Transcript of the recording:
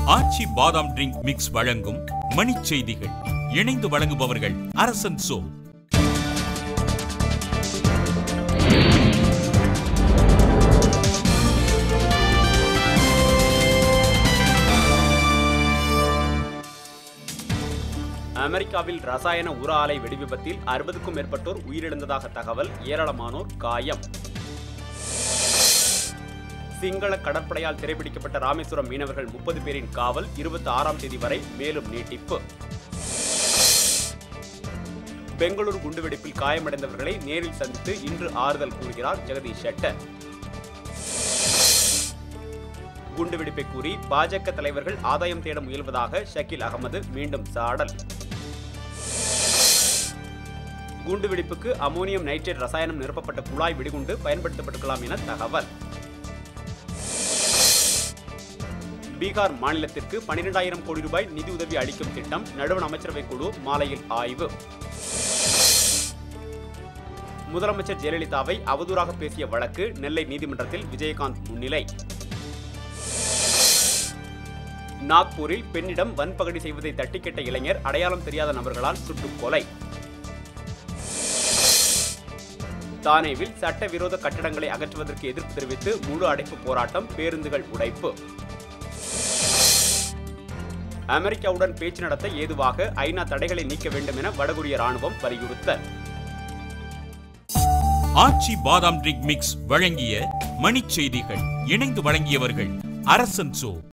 ஆச்சி பாதாம் drink mix வழங்கும் மணிச் செய்திகள் இணைந்து வழங்குபவர்கள் அரசன் சோ அமெரிக்காவில் ரசாயன உர ஆலை வெடிவிபத்தில் அறுபதுக்கும் மேற்பட்டோர் உயிரிழந்ததாக தகவல் ஏராளமானோர் காயம் சிங்கள கடற்படையால் சிறைபிடிக்கப்பட்ட ராமேஸ்வரம் மீனவர்கள் முப்பது பேரின் காவல் இருபத்தி ஆறாம் தேதி வரை மேலும் நீட்டிப்பு பெங்களூரு குண்டுவெடிப்பில் காயமடைந்தவர்களை நேரில் சந்தித்து இன்று ஆறுதல் கூறுகிறார் ஜெகதீஷ் ஷெட்டர் குண்டுவெடிப்பை கூறி பாஜக தலைவர்கள் ஆதாயம் தேட முயல்வதாக ஷக்கீல் அகமது மீண்டும் சாடல் குண்டுவெடிப்புக்கு அமோனியம் நைட்ரேட் ரசாயனம் நிரப்பப்பட்ட குழாய் வெடிகுண்டு பயன்படுத்தப்பட்டிருக்கலாம் என தகவல் பீகார் மாநிலத்திற்கு பனிரெண்டாயிரம் கோடி ரூபாய் நிதியுதவி அளிக்கும் திட்டம் நடுவண் அமைச்சரவை குழு மாலையில் ஆய்வு முதலமைச்சர் ஜெயலலிதாவை அவதூறாக பேசிய வழக்கு நெல்லை நீதிமன்றத்தில் விஜயகாந்த் முன்னிலை நாக்பூரில் பெண்ணிடம் வன்பகடி செய்வதை தட்டிக்கெட்ட இளைஞர் அடையாளம் தெரியாத நபர்களால் சுட்டுக் கொலை தானேவில் சட்டவிரோத கட்டடங்களை அகற்றுவதற்கு எதிர்ப்பு தெரிவித்து முழு அடைப்பு போராட்டம் பேருந்துகள் உடைப்பு அமெரிக்காவுடன் பேச்சு நடத்த ஏதுவாக ஐநா தடைகளை நீக்க வேண்டும் என வடகொரிய ராணுவம் வலியுறுத்தல் ஆச்சி பாதாம் ட்ரிங்க் மிக்ஸ் வழங்கிய மணிச் செய்திகள் இணைந்து வழங்கியவர்கள் அரசன் சோ